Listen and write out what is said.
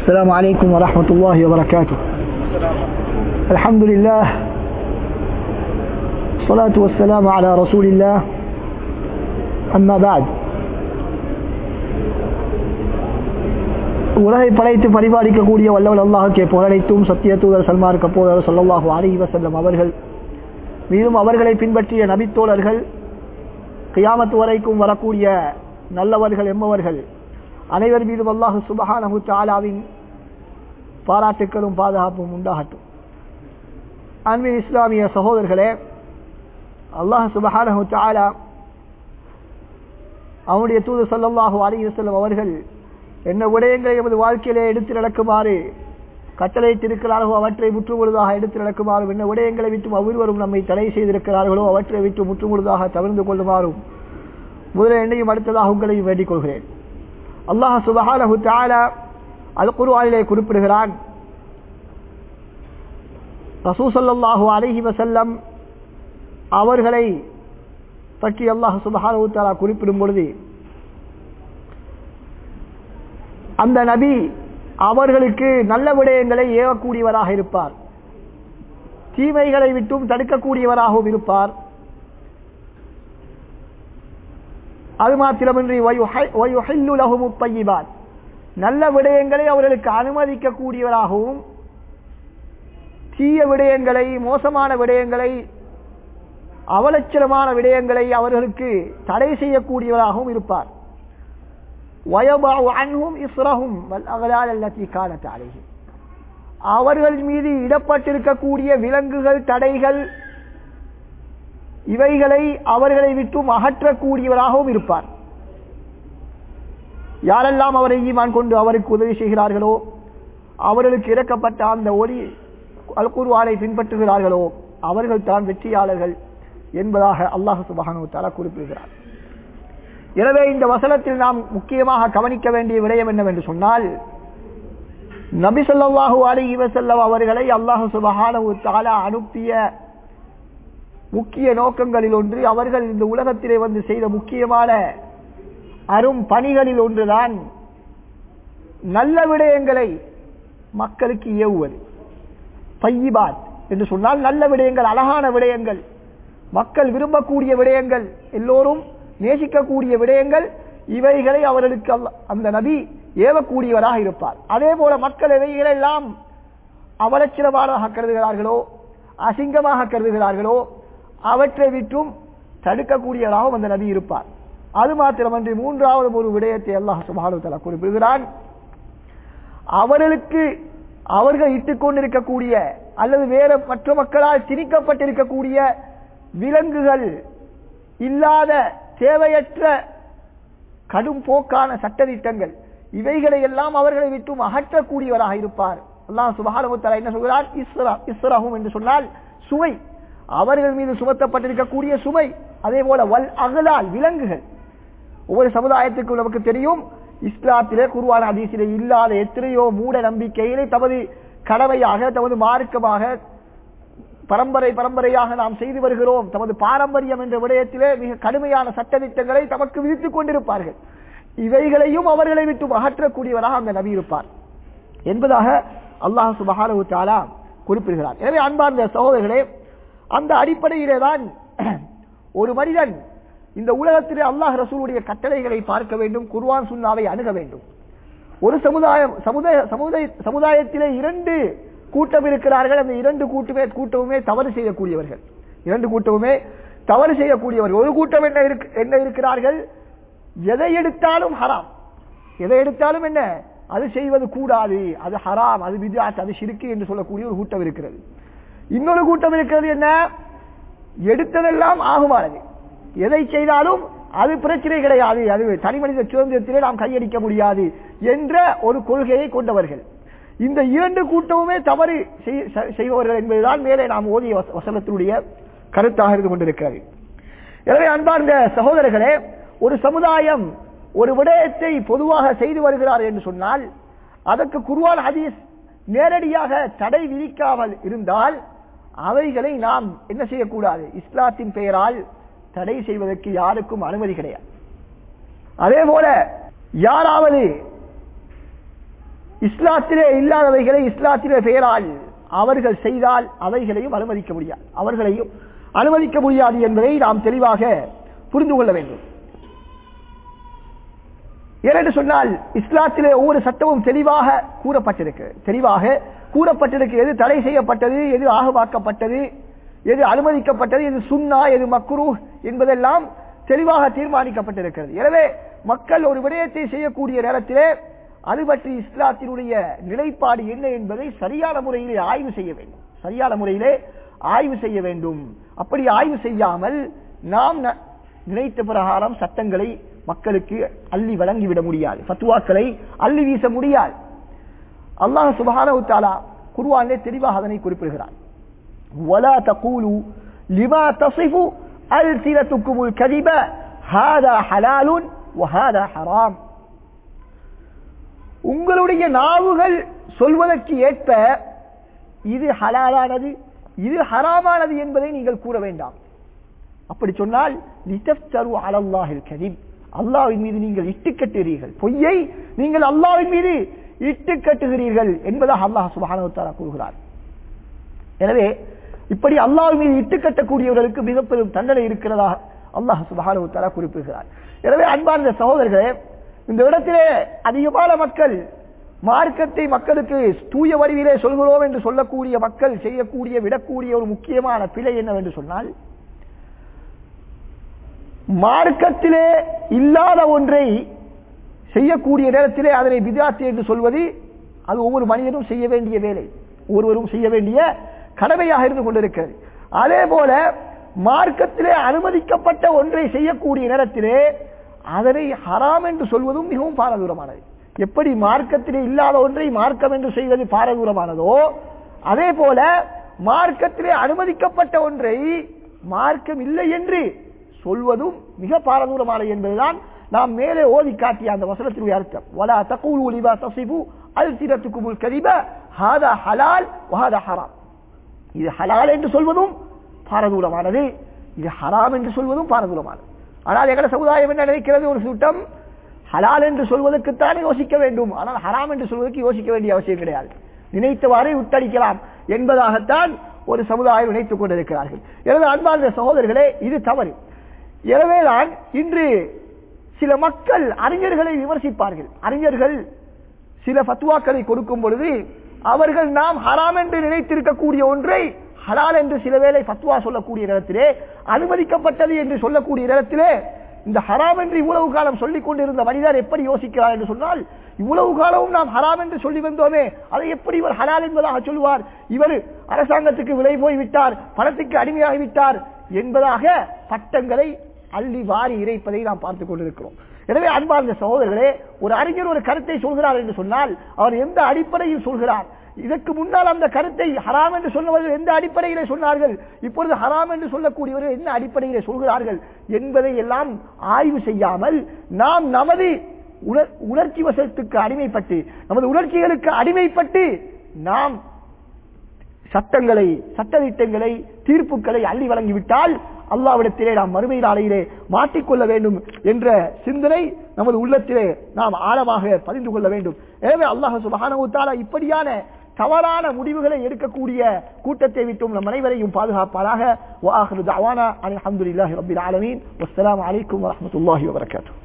السلام عليكم ورحمة الله وبركاته الحمد لله الصلاة والسلام على رسول الله أما بعد உலகை படைத்து பரிபாலிக்கக்கூடிய வல்லவல் அல்லாஹுக்கே புகழனைத்தும் சத்திய தூதர் சல்மார் கப்போதர் சொல்லல்லாஹு அலஹி வசல்லம் அவர்கள் மீதும் அவர்களை பின்பற்றிய நபித்தோழர்கள் கியாமத்து வரைக்கும் வரக்கூடிய நல்லவர்கள் எம்மவர்கள் அனைவர் மீதும் அல்லாஹு சுபஹானஹு தாலாவின் பாராட்டுக்களும் பாதுகாப்பும் உண்டாகட்டும் அன்பின் இஸ்லாமிய சகோதரர்களே அல்லாஹ் சுபஹானஹு தாலா அவனுடைய தூது சொல்லல்லாஹு அலி வசல்லம் அவர்கள் என்ன விடயங்களை எமது வாழ்க்கையிலே எடுத்து நடக்குமாறு கட்டளைத்திருக்கிறார்களோ அவற்றை முற்றுமுழுதாக எடுத்து நடக்குமாறும் என்ன விடயங்களை விட்டும் அவ்வொருவரும் நம்மை தடை செய்திருக்கிறார்களோ அவற்றை விட்டு முற்றுமுழுதாக தவிர்ந்து கொள்ளுமாறும் முதலில் என்னையும் அடுத்ததாக உங்களையும் வேண்டிக் கொள்கிறேன் அல்லாஹ் சுபஹானஹு தஆலா அல் குர்ஆனிலே குறிப்பிடுகிறான் ரசூசல்லாஹு அலைஹி வசல்லம் அவர்களை பற்றி அல்லாஹ் சுபஹானஹு தஆலா குறிப்பிடும் பொழுது அந்த நபி அவர்களுக்கு நல்ல விடயங்களை ஏவக்கூடியவராக இருப்பார் தீமைகளை விட்டும் தடுக்கக்கூடியவராகவும் இருப்பார் அது மாத்திரமின்றி நல்ல விடயங்களை அவர்களுக்கு அனுமதிக்கக்கூடியவராகவும் தீய விடயங்களை மோசமான விடயங்களை அவலட்சணமான விடயங்களை அவர்களுக்கு தடை செய்யக்கூடியவராகவும் இருப்பார் அவர்கள் மீது இடப்பட்டிருக்கக்கூடிய விலங்குகள் தடைகள் இவைகளை அவர்களை விட்டும் அகற்றக்கூடியவராகவும் இருப்பார் யாரெல்லாம் அவரை ஈமான் கொண்டு அவருக்கு உதவி செய்கிறார்களோ அவர்களுக்கு இறக்கப்பட்ட அந்த ஒளி அல்குர்வானை பின்பற்றுகிறார்களோ அவர்கள் தான் வெற்றியாளர்கள் என்பதாக அல்லாஹு சுபஹானு தாலா குறிப்பிடுகிறார் எனவே இந்த வசனத்தில் நாம் முக்கியமாக கவனிக்க வேண்டிய விடயம் என்னவென்று சொன்னால் நபி சொல்லாஹு அலி வசல்லம் அவர்களை அல்லாஹு சுபஹானு தாலா அனுப்பிய முக்கிய நோக்கங்களில் ஒன்று அவர்கள் இந்த உலகத்திலே வந்து செய்த முக்கியமான அரும் பணிகளில் ஒன்றுதான் நல்ல விடயங்களை மக்களுக்கு ஏவுவது பையிபாத் என்று சொன்னால் நல்ல விடயங்கள் அழகான விடயங்கள் மக்கள் விரும்பக்கூடிய விடயங்கள் எல்லோரும் நேசிக்கக்கூடிய விடயங்கள் இவைகளை அவர்களுக்கு அந்த நபி ஏவக்கூடியவராக இருப்பார் அதே போல மக்கள் எவைகளெல்லாம் அவலட்சணமாக கருதுகிறார்களோ அசிங்கமாக கருதுகிறார்களோ அவற்றை விட்டும் தடுக்கக்கூடியவராகவும் அந்த நபி இருப்பார் அது மாத்திரமன்றி மூன்றாவது ஒரு விடயத்தை அல்லாஹ் சுபானுத்தலா குறிப்பிடுகிறான் அவர்களுக்கு அவர்கள் இட்டுக் கொண்டிருக்கக்கூடிய அல்லது வேற மற்ற மக்களால் திணிக்கப்பட்டிருக்கக்கூடிய விலங்குகள் இல்லாத தேவையற்ற கடும் போக்கான சட்டத்திட்டங்கள் இவைகளை எல்லாம் அவர்களை விட்டும் அகற்றக்கூடியவராக இருப்பார் அல்லாஹ் சுபஹானுத்தலா என்ன சொல்கிறார் இஸ்ரா இஸ்ரஹும் என்று சொன்னால் சுவை அவர்கள் மீது சுமத்தப்பட்டிருக்கக்கூடிய சுமை அதே போல வல் அகலால் விலங்குகள் ஒவ்வொரு சமுதாயத்துக்கும் நமக்கு தெரியும் இஸ்லாத்திலே குருவான அதிசிலே இல்லாத எத்தனையோ மூட நம்பிக்கைகளை தமது கடமையாக தமது மார்க்கமாக பரம்பரை பரம்பரையாக நாம் செய்து வருகிறோம் தமது பாரம்பரியம் என்ற விடயத்திலே மிக கடுமையான சட்டத்திட்டங்களை தமக்கு விதித்துக் கொண்டிருப்பார்கள் இவைகளையும் அவர்களை விட்டு அகற்றக்கூடியவராக அந்த நபி இருப்பார் என்பதாக அல்லாஹ் சுபஹானு தாலா குறிப்பிடுகிறார் எனவே அன்பார்ந்த சகோதரர்களே அந்த அடிப்படையிலே தான் ஒரு மனிதன் இந்த உலகத்திலே அல்லாஹ் ரசூலுடைய கட்டளைகளை பார்க்க வேண்டும் குர்வான் சுண்ணாவை அணுக வேண்டும் ஒரு சமுதாயம் சமுதாய சமுதாய சமுதாயத்திலே இரண்டு கூட்டம் இருக்கிறார்கள் அந்த இரண்டு கூட்டமே கூட்டமுமே தவறு செய்யக்கூடியவர்கள் இரண்டு கூட்டமுமே தவறு செய்யக்கூடியவர்கள் ஒரு கூட்டம் என்ன என்ன இருக்கிறார்கள் எதை எடுத்தாலும் ஹராம் எதை எடுத்தாலும் என்ன அது செய்வது கூடாது அது ஹராம் அது விதாத் அது சிறுக்கு என்று சொல்லக்கூடிய ஒரு கூட்டம் இருக்கிறது இன்னொரு கூட்டம் இருக்கிறது என்ன எடுத்ததெல்லாம் ஆகுமானது எதை செய்தாலும் அது பிரச்சனை கிடையாது அது தனி மனித சுதந்திரத்திலே நாம் கையடிக்க முடியாது என்ற ஒரு கொள்கையை கொண்டவர்கள் இந்த இரண்டு கூட்டமுமே தவறு செய்பவர்கள் என்பதுதான் மேலே நாம் ஓதிய வசனத்தினுடைய கருத்தாக இருந்து கொண்டிருக்கிறது எனவே அன்பார்ந்த சகோதரர்களே ஒரு சமுதாயம் ஒரு விடயத்தை பொதுவாக செய்து வருகிறார் என்று சொன்னால் அதற்கு குருவான் ஹதீஸ் நேரடியாக தடை விதிக்காமல் இருந்தால் அவைகளை நாம் என்ன செய்யக்கூடாது இஸ்லாத்தின் பெயரால் தடை செய்வதற்கு யாருக்கும் அனுமதி கிடையாது அதே போல யாராவது இஸ்லாத்திலே இல்லாதவைகளை இஸ்லாத்திலே பெயரால் அவர்கள் செய்தால் அவைகளையும் அனுமதிக்க முடியாது அவர்களையும் அனுமதிக்க முடியாது என்பதை நாம் தெளிவாக புரிந்து கொள்ள வேண்டும் ஏனென்று சொன்னால் இஸ்லாத்திலே ஒவ்வொரு சட்டமும் தெளிவாக கூறப்பட்டிருக்கு தெளிவாக கூறப்பட்டிருக்கு எது தடை செய்யப்பட்டது எது ஆகமாக்கப்பட்டது எது அனுமதிக்கப்பட்டது எது சுன்னா எது மக்குரு என்பதெல்லாம் தெளிவாக தீர்மானிக்கப்பட்டிருக்கிறது எனவே மக்கள் ஒரு விடயத்தை செய்யக்கூடிய நேரத்திலே அது பற்றி இஸ்லாத்தினுடைய நிலைப்பாடு என்ன என்பதை சரியான முறையிலே ஆய்வு செய்ய வேண்டும் சரியான முறையிலே ஆய்வு செய்ய வேண்டும் அப்படி ஆய்வு செய்யாமல் நாம் ந- நினைத்த பிரகாரம் சட்டங்களை மக்களுக்கு அள்ளி வழங்கிவிட முடியாது ஃபத்துவாக்களை அள்ளி வீச முடியாது அல்லாஹ் சுப்ஹானஹு தஆலா குர்ஆனிலே தெளிவாக அதனை குறிப்பிடுகிறார் ولا تقولوا لما تصف ألسنتكم الكذب هذا حلال وهذا حرام உங்களுடைய நாவுகள் சொல்வதற்கு ஏற்ப இது ஹலாலானது இது ஹராமானது என்பதை நீங்கள் கூற வேண்டாம் அப்படி சொன்னால் லிதஃப்தரு அலல்லாஹில் கதிப் அல்லாஹ்வின் மீது நீங்கள் இட்டு கட்டுகிறீர்கள் பொய்யை நீங்கள் அல்லாஹ்வின் மீது இட்டு கட்டுகிறீர்கள் என்பதாக அல்லாஹ் சுப்ஹானஹு வ தஆலா கூறுகிறார் எனவே இப்படி அல்லாஹ் மீது இட்டு கட்டக்கூடியவர்களுக்கு மிக பெரும் தண்டனை இருக்கிறதா அல்லாஹ் சுப்ஹானஹு வ தஆலா குறிப்பிடுகிறார் எனவே அன்பார்ந்த சகோதரர்களே இந்த இடத்திலே அதிகமான மக்கள் மார்க்கத்தை மக்களுக்கு தூய வடிவிலே சொல்கிறோம் என்று சொல்லக்கூடிய மக்கள் செய்யக்கூடிய விடக்கூடிய ஒரு முக்கியமான பிழை என்னவென்று சொன்னால் மார்க்கத்திலே இல்லாத ஒன்றை செய்யக்கூடிய நேரத்திலே அதனை விதாத்து என்று சொல்வது அது ஒவ்வொரு மனிதனும் செய்ய வேண்டிய வேலை ஒருவரும் செய்ய வேண்டிய கடமையாக இருந்து கொண்டிருக்கிறது அதே போல மார்க்கத்திலே அனுமதிக்கப்பட்ட ஒன்றை செய்யக்கூடிய நேரத்திலே அதனை ஹராம் என்று சொல்வதும் மிகவும் பாரதூரமானது எப்படி மார்க்கத்திலே இல்லாத ஒன்றை மார்க்கம் என்று செய்வது பாரதூரமானதோ அதே போல மார்க்கத்திலே அனுமதிக்கப்பட்ட ஒன்றை மார்க்கம் இல்லை என்று சொல்வதும் மிக பாரதூரமானது என்பதுதான் நாம் மேலே ஓதி காட்டிய அந்த வசனத்தினுடைய அர்த்தம் வலா தகூலு லிமா தசிபு அல்சிரத்துக்குமுல் கரிப ஹாதா ஹலால் வஹாதா ஹராம் இது ஹலால் என்று சொல்வதும் பாரதூரமானது இது ஹராம் என்று சொல்வதும் பாரதூரமானது ஆனால் எங்கள சமுதாயம் என்ன நினைக்கிறது ஒரு சுட்டம் ஹலால் என்று சொல்வதற்குத்தான் யோசிக்க வேண்டும் ஆனால் ஹராம் என்று சொல்வதற்கு யோசிக்க வேண்டிய அவசியம் கிடையாது நினைத்தவாறே விட்டடிக்கலாம் என்பதாகத்தான் ஒரு சமுதாயம் நினைத்துக் கொண்டிருக்கிறார்கள் எனவே அன்பார்ந்த சகோதரர்களே இது தவறு எனவேதான் இன்று சில மக்கள் அறிஞர்களை விமர்சிப்பார்கள் அறிஞர்கள் சில ஃபத்வாக்களை கொடுக்கும் பொழுது அவர்கள் நாம் ஹராம் என்று நினைத்திருக்கக்கூடிய ஒன்றை ஹலால் என்று சில வேளை ஃபத்வா சொல்லக்கூடிய நேரத்திலே அனுமதிக்கப்பட்டது என்று சொல்லக்கூடிய நேரத்திலே இந்த ஹராம் என்று இவ்வளவு காலம் சொல்லிக் கொண்டிருந்த மனிதர் எப்படி யோசிக்கிறார் என்று சொன்னால் இவ்வளவு காலமும் நாம் ஹராம் என்று சொல்லி வந்தோமே அதை எப்படி இவர் ஹலால் என்பதாக சொல்லுவார் இவர் அரசாங்கத்துக்கு விலை போய் விட்டார் பணத்துக்கு அடிமையாகி விட்டார் என்பதாக பட்டங்களை அள்ளி வாரி இறைப்பதை நாம் பார்த்துக் கொண்டிருக்கிறோம் எனவே அன்பார்ந்த சகோதரர்களே ஒரு அறிஞர் ஒரு கருத்தை சொல்கிறார் என்று சொன்னால் அவர் எந்த அடிப்படையில் சொல்கிறார் இதற்கு முன்னால் அந்த கருத்தை ஹராம் என்று சொன்னவர்கள் எந்த அடிப்படையிலே சொன்னார்கள் இப்பொழுது ஹராம் என்று சொல்லக்கூடியவர்கள் என்ன அடிப்படையிலே சொல்கிறார்கள் என்பதை எல்லாம் ஆய்வு செய்யாமல் நாம் நமது உணர்- உணர்ச்சி வசத்துக்கு அடிமைப்பட்டு நமது உணர்ச்சிகளுக்கு அடிமைப்பட்டு நாம் சட்டங்களை சட்டதிட்டங்களை தீர்ப்புகளை அள்ளி வழங்கிவிட்டால் அல்லாவிடத்திலே நாம் மறுமை நாளையிலே மாட்டிக்கொள்ள வேண்டும் என்ற சிந்தனை நமது உள்ளத்திலே நாம் ஆழமாக பதிந்து கொள்ள வேண்டும் எனவே அல்லாஹ் சுபஹானஹு தஆலா இப்படியான தவறான முடிவுகளை எடுக்கக்கூடிய கூட்டத்தை விட்டும் நம் அனைவரையும் பாதுகாப்பாராக வஆஹிரு தஅவானா அல்ஹம்துலில்லாஹி ரப்பில் ஆலமீன் வஸ்ஸலாமு அலைக்கும் வரஹ்மத்துல்லாஹி வபரகாத்துஹு